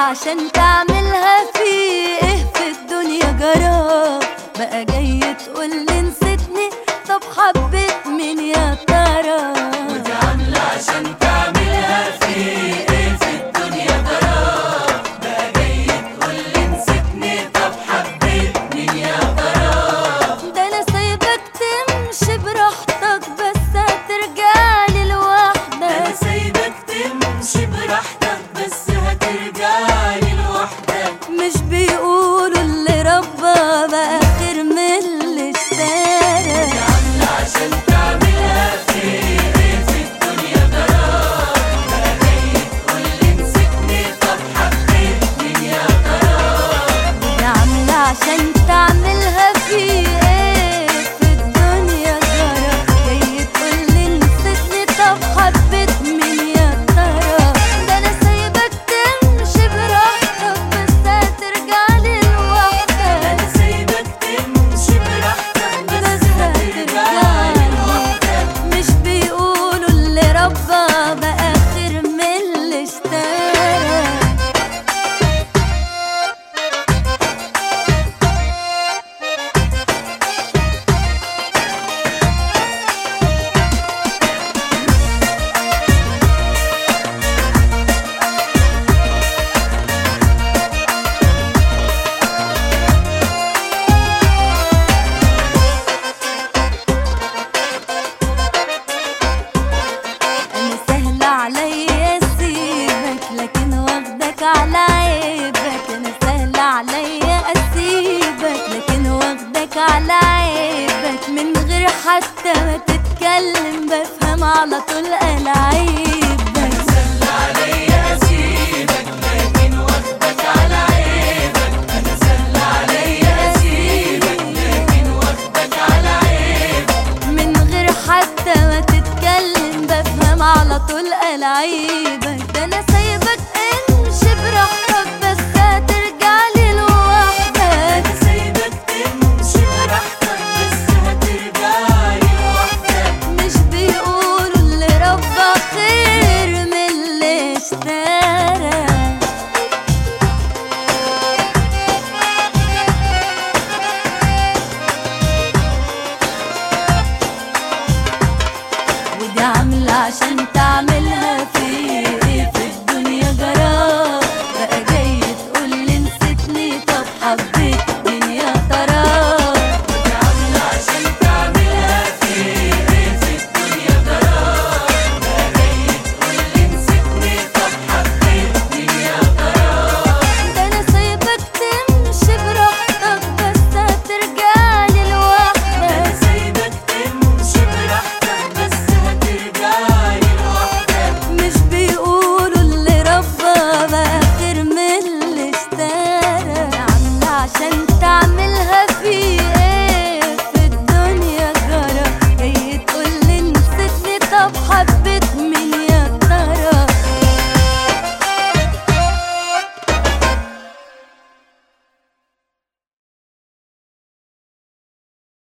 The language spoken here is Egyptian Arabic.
عشان تعملها في ايه في الدنيا جرى بقى جاي تقول لي نسيتني طب حبيت مين يا ترى ودي عاملة عشان تعملها في ايه في الدنيا ترى بقى جاي تقول لي نسيتني طب حبيت مين يا ترى ده انا سايبك تمشي براحتك بس هترجعلي انا لوحدك سايبك تمشي براحتك بس هترجعلي لوحدك مش بيقولوا اللي ربى بقى خير من اللي اشترى عاملة عشان تعملها في ايه في الدنيا ترى بقى جاي تقول لي نسيتني طب حبيت مين يا ترى دي عاملة عشان تعملها في ايه في الدنيا جرى جاي تقولي نسيتني طب حبيت مين يا ترى ده انا سايبك تمشي براحتك بس هترجعلي لوحدك انا سايبك تمشي براحتك بس بس هترجعلي هترجعلي لوحدك مش بيقولوا اللي ربى بقى خير من اللي اشترى انا سهل عليا اسيبك لكن واخدك على عيبك انا سهل عليا اسيبك لكن واخدك على عيبك من غير حتى ما تتكلم بفهم على طول الاعيبك سهل عليا اسيبك لكن واخدك على عيبك انا سهل عليا اسيبك لكن واخدك على عيبك من غير حتى ما تتكلم بفهم على طول الاعيبك ده انا سايبك